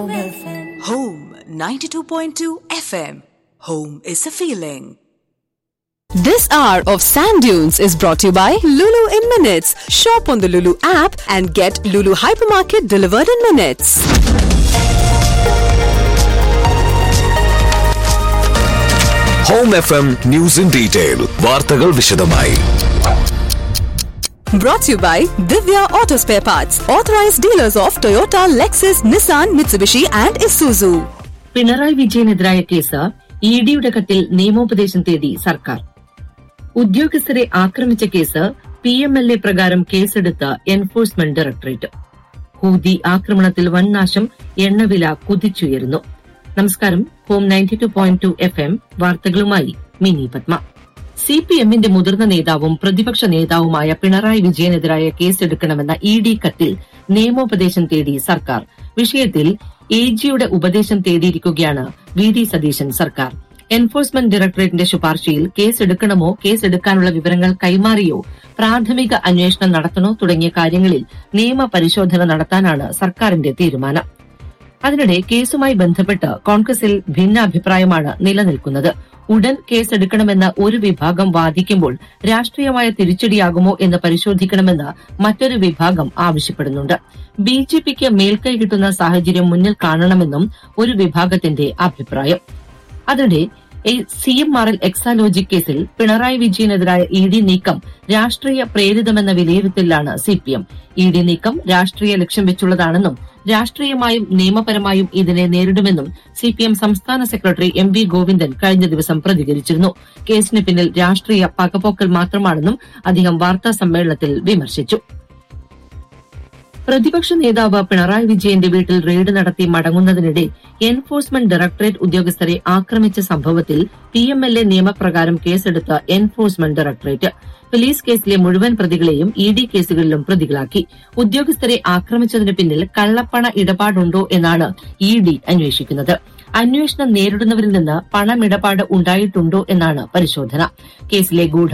Home 92.2 FM. Home is a feeling. This hour of Sand Dunes is brought to you by Lulu in Minutes. Shop on the Lulu app and get Lulu Hypermarket delivered in minutes. Home F M news in detail വാർത്തകൾ വിശദമായി Brought to you by Divya Auto Spare Parts, authorized dealers of Toyota, Lexus, Nissan, Mitsubishi, and Isuzu. Pinarayi വിജയനെതിരായ case E ഡിയുടെ കത്തിൽ നിയമോപദേശം തേടി സർക്കാർ ഉദ്യോഗസ്ഥരെ ആക്രമിച്ച case P M L A പ്രകാരം കേസെടുത്ത എൻഫോഴ്സ്മെന്റ് ഡയറക്ടറേറ്റ് ഹൂതി ആക്രമണത്തിൽ വൻ നാശം എണ്ണവില കുതിച്ചുയരുന്നു നമസ്കാരം home ninety two point two F M വാർത്തകളുമായി മിനി പത്മ സി പി എമ്മിന്റെ മുതിർന്ന നേതാവും പ്രതിപക്ഷ നേതാവുമായ പിണറായി വിജയനെതിരായ കേസെടുക്കണമെന്ന ഇ ഡി കത്തിൽ നിയമോപദേശം തേടി സർക്കാർ വിഷയത്തിൽ എ ജിയുടെ ഉപദേശം തേടിയിരിക്കുകയാണ് വി ഡി സതീശൻ സർക്കാർ എൻഫോഴ്സ്മെന്റ് ഡയറക്ടറേറ്റിന്റെ ശുപാർശയിൽ കേസെടുക്കണമോ കേസെടുക്കാനുള്ള വിവരങ്ങൾ കൈമാറിയോ പ്രാഥമിക അന്വേഷണം നടത്തണോ തുടങ്ങിയ കാര്യങ്ങളിൽ നിയമപരിശോധന നടത്താനാണ് സർക്കാരിന്റെ തീരുമാനം അതിനിടെ കേസുമായി ബന്ധപ്പെട്ട് കോൺഗ്രസിൽ ഭിന്നാഭിപ്രായമാണ് നിലനിൽക്കുന്നത് ഉടൻ കേസെടുക്കണമെന്ന് ഒരു വിഭാഗം വാദിക്കുമ്പോൾ രാഷ്ട്രീയമായ തിരിച്ചടിയാകുമോ എന്ന് പരിശോധിക്കണമെന്ന് മറ്റൊരു വിഭാഗം ആവശ്യപ്പെടുന്നുണ്ട് ബി ജെ പിക്ക് മേൽക്കൈ കിട്ടുന്ന സാഹചര്യം മുന്നിൽ കാണണമെന്നും ഒരു വിഭാഗത്തിന്റെ അഭിപ്രായം അതിനിടെ സി എം ആർ എൽ എക്സാലോജിക് കേസിൽ പിണറായി വിജയനെതിരായ ഇ ഡി നീക്കം രാഷ്ട്രീയ പ്രേരിതമെന്ന വിലയിരുത്തലിലാണ് C P M E D നീക്കം രാഷ്ട്രീയ ലക്ഷ്യം വെച്ചുള്ളതാണെന്നും രാഷ്ട്രീയമായും നിയമപരമായും ഇതിനെ നേരിടുമെന്നും സി പി എം സംസ്ഥാന സെക്രട്ടറി എം വി ഗോവിന്ദൻ കഴിഞ്ഞ ദിവസം പ്രതികരിച്ചിരുന്നു കേസിന് പിന്നിൽ രാഷ്ട്രീയ പകപോക്കൽ മാത്രമാണെന്നും അദ്ദേഹം വാർത്താ സമ്മേളനത്തിൽ വിമർശിച്ചു പ്രതിപക്ഷ നേതാവ് പിണറായി വിജയന്റെ വീട്ടിൽ റെയ്ഡ് നടത്തി മടങ്ങുന്നതിനിടെ എൻഫോഴ്സ്മെന്റ് ഡയറക്ടറേറ്റ് ഉദ്യോഗസ്ഥരെ ആക്രമിച്ച സംഭവത്തിൽ പി എം എൽ എ നിയമപ്രകാരം കേസെടുത്ത എൻഫോഴ്സ്മെന്റ് ഡയറക്ടറേറ്റ് പോലീസ് കേസിലെ മുഴുവൻ പ്രതികളെയും ഇ ഡി കേസുകളിലും പ്രതികളാക്കി ഉദ്യോഗസ്ഥരെ ആക്രമിച്ചതിന് പിന്നിൽ കള്ളപ്പണ ഇടപാടുണ്ടോ എന്നാണ് ഇ ഡി അന്വേഷിക്കുന്നത് അന്വേഷണം നേരിടുന്നവരിൽ നിന്ന് പണമിടപാട് ഉണ്ടായിട്ടുണ്ടോ എന്നാണ് പരിശോധന കേസിലെ ഗൂഢ